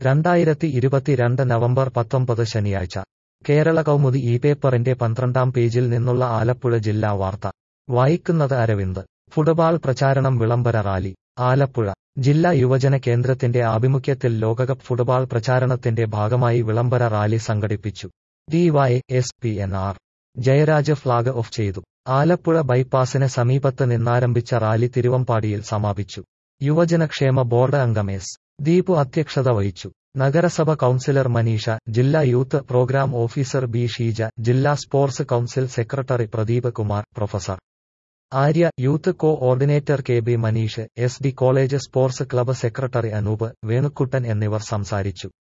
രണ്ടായിരത്തി ഇരുപത്തിരണ്ട് നവംബർ പത്തൊമ്പത് ശനിയാഴ്ച കേരള കൗമുദി ഈ പേപ്പറിന്റെ പന്ത്രണ്ടാം പേജിൽ നിന്നുള്ള ആലപ്പുഴ ജില്ലാ വാർത്ത വായിക്കുന്നത് അരവിന്ദ് ഫുട്ബാൾ പ്രചാരണം വിളംബര റാലി ആലപ്പുഴ ജില്ലാ യുവജന കേന്ദ്രത്തിന്റെ ആഭിമുഖ്യത്തിൽ ലോകകപ്പ് ഫുട്ബാൾ പ്രചാരണത്തിന്റെ ഭാഗമായി വിളംബര റാലി സംഘടിപ്പിച്ചു D Y S P N R Jayaraj flag off ചെയ്തു ആലപ്പുഴ ബൈപ്പാസിന് സമീപത്ത് നിന്നാരംഭിച്ച റാലി തിരുവമ്പാടിയിൽ സമാപിച്ചു യുവജനക്ഷേമ ബോർഡ് അംഗം എസ് ദീപു അധ്യക്ഷത വഹിച്ചു നഗരസഭ കൌൺസിലർ മനീഷ ജില്ലാ youth programme officer B Sheeja ജില്ലാ sports council secretary Pradeep Kumar professor Arya youth coordinator K B Maneesh S D college sports club secretary Anoop Venukuttan എന്നിവർ സംസാരിച്ചു